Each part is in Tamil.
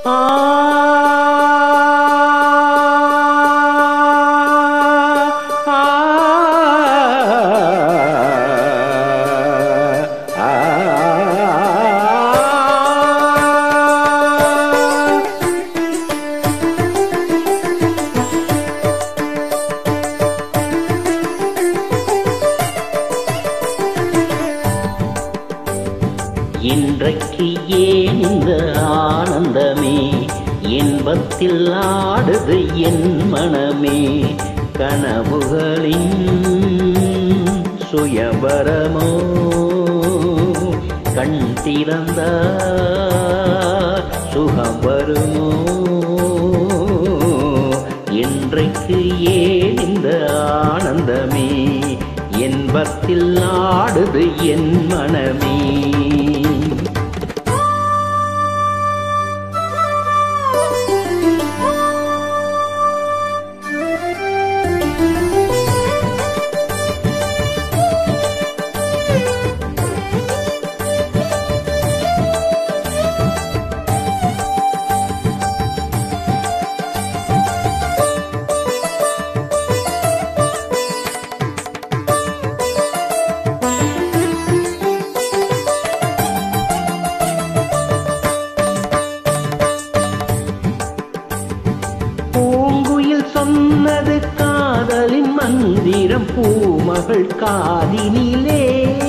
இன்றைக்கு ஏன் இந்த ஆனந்தமே இன்பத்தில் ஆடுது என் மனமே கனவுகளின் சுயபரமோ கண் திறந்த சுகம் வருமோ இன்றைக்கு ஏன் இந்த ஆனந்தமே இன்பத்தில் ஆடுது என் மனமே பூங்குயில் சொன்னது காதலின் மந்திரம் பூமகள் காதினிலே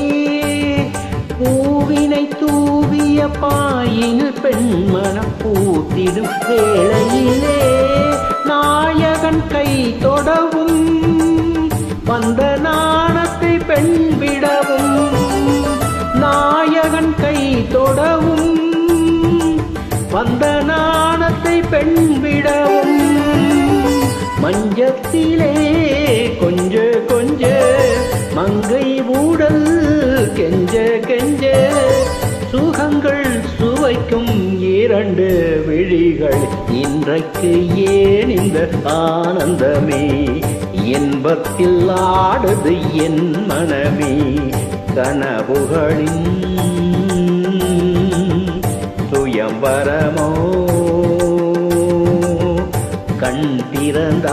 பூவினை தூவிய பாயினில் பெண்மனம் பூத்திடும் வேளையிலே நாயகன் கை தொடவும் வந்த நாணத்தை பெண் விடவும் நாயகன் கை தொடவும் வந்த நாணத்தை பெண் விடவும் மஞ்சத்திலே கொஞ்ச கொஞ்ச மங்கை ஊடல் கெஞ்ச கெஞ்ச சுகங்கள் சுவைக்கும் இரண்டு விழிகள் இன்றைக்கு ஏன் இந்த ஆனந்தமே இன்பத்தில் ஆடுது என் மனமே கனவுகளின் சுயம்பரமோ கண் திறந்தா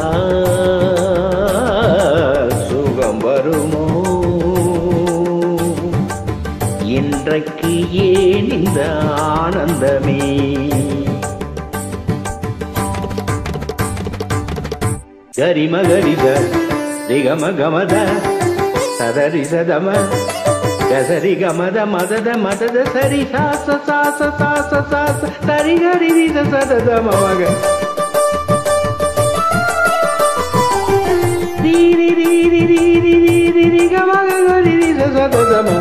சுகம் வருமோ இன்றைக்கு ஏன் இந்த ஆனந்தமே கரிம கரித ரிகம கமத சதரி சதம கசரி கமத மதத மதத சரி சாச சாச சாச சாச சரி கரி ரித சதத மக ரீரி ரீரி ரீரி ரீரி ரிகமக கரி ரித சதத ம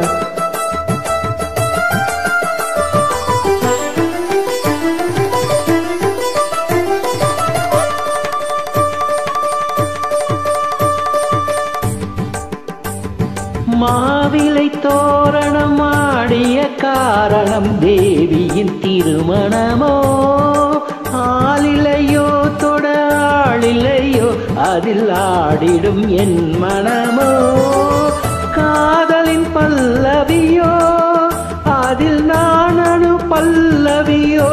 மாவிலை தோரணம் ஆடிய காரணம் தேவியின் திருமணமோ ஆளிலையோ தொட ஆளிலையோ அதில் ஆடிடும் என் மனமோ காதலின் பல்லவியோ அதில் நானனு பல்லவியோ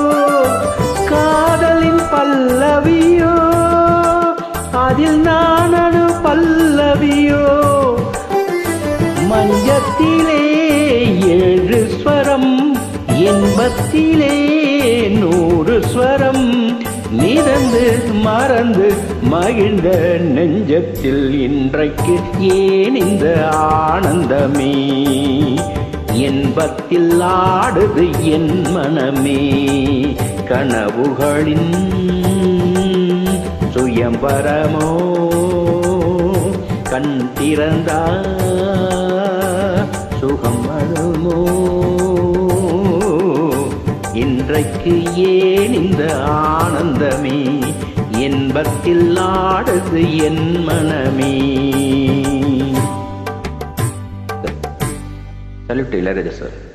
காதலின் பல்லவியோ அதில் நானனு பல்லவியோ மஞ்சத்திலே ஏழு ஸ்வரம் இன்பத்திலே நூறு ஸ்வரம் மிதந்து மறந்து மகிழ்ந்த நெஞ்சத்தில் இன்றைக்கு ஏன் இந்த ஆனந்தமே இன்பத்தில் ஆடுது என் மனமே கனவுகளின் சுயம்பரமோ கண் திறந்தா சுகம் வருமோ இன்றைக்கு ஏன் இந்த ஆனந்தமே இன்பத்தில் ஆடுது என் மனமே சல்யூட் இளையராஜா சார்